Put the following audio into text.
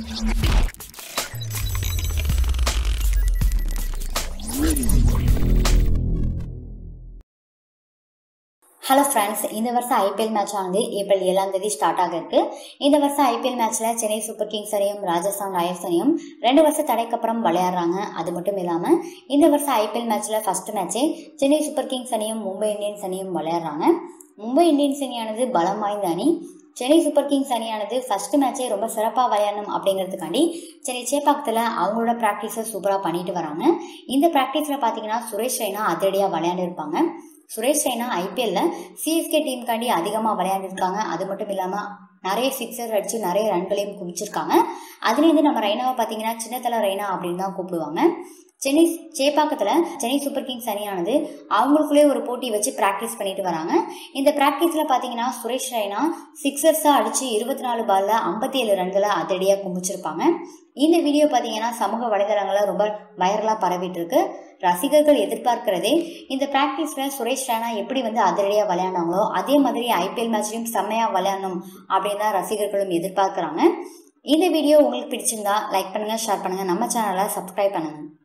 hello friends இந்த வருஷம் IPL match ஆனது ஏப்ரல் ஏழாம் தேதி ஸ்டார்ட் ஆக இருக்கு இந்த வருஷம் ஐபிஎல் மேட்ச்ல சென்னை சூப்பர் கிங்ஸ் அணியும் ராஜஸ்தான் ராயல்ஸ் அணியும் ரெண்டு வருஷம் தடைக்கு அப்புறம் விளையாடுறாங்க அது மட்டும் இல்லாம இந்த வருஷம் ஐபிஎல் மேட்ச்ல ஃபர்ஸ்ட் மேட்சே சென்னை சூப்பர் கிங்ஸ் அணியும் மும்பை இந்தியன்ஸ் அணியும் விளையாடுறாங்க மும்பை இந்தியன்ஸ் அணியானது பலம் வாய்ந்த அணி சென்னை சூப்பர் கிங்ஸ் அணியானது ஃபர்ஸ்ட் மேட்சே ரொம்ப சிறப்பாக விளையாடணும் அப்படிங்கிறதுக்காண்டி சென்னை சேப்பாக்கத்தில் அவங்களோட ப்ராக்டிஸை சூப்பராக பண்ணிட்டு வராங்க இந்த ப்ராக்டிஸில் பார்த்தீங்கன்னா சுரேஷ் ரெய்னா அதிரடியாக விளையாண்டுருப்பாங்க சுரேஷ் ரெய்னா ஐபிஎல்ல சிஎஸ்கே டீமுக்காண்டி அதிகமாக விளையாண்டுருக்காங்க அது மட்டும் இல்லாமல் நிறைய சிக்ஸர் அடிச்சு நிறைய ரன்களையும் குவிச்சிருக்காங்க அதுலேருந்து நம்ம ரெய்னாவை பார்த்தீங்கன்னா சின்னத்தலை ரெய்னா அப்படின்னு தான் கூப்பிடுவாங்க சென்னை சேப்பாக்கத்தில் சென்னை சூப்பர் கிங்ஸ் அணியானது அவங்களுக்குள்ளே ஒரு போட்டி வச்சு ப்ராக்டிஸ் பண்ணிட்டு வராங்க இந்த ப்ராக்டிஸில் பார்த்தீங்கன்னா சுரேஷ் ரெய்னா சிக்ஸர்ஸாக அடித்து இருபத்தி நாலு பாலில் ஐம்பத்தி ஏழு ரன்களை அதிரடியாக கும்பிச்சிருப்பாங்க இந்த வீடியோ பார்த்தீங்கன்னா சமூக வலைதளங்களில் ரொம்ப வைரலாக பரவிட்டு இருக்கு ரசிகர்கள் எதிர்பார்க்கிறதே இந்த ப்ராக்டிஸில் சுரேஷ் ரெய்னா எப்படி வந்து அதிரடியாக விளையாண்டாங்களோ அதே மாதிரி ஐபிஎல் மேட்ச்லையும் செம்மையாக விளையாடணும் அப்படின்னு தான் ரசிகர்களும் எதிர்பார்க்குறாங்க இந்த வீடியோ உங்களுக்கு பிடிச்சிருந்தா லைக் பண்ணுங்கள் ஷேர் பண்ணுங்கள் நம்ம சேனலை சப்ஸ்கிரைப் பண்ணுங்கள்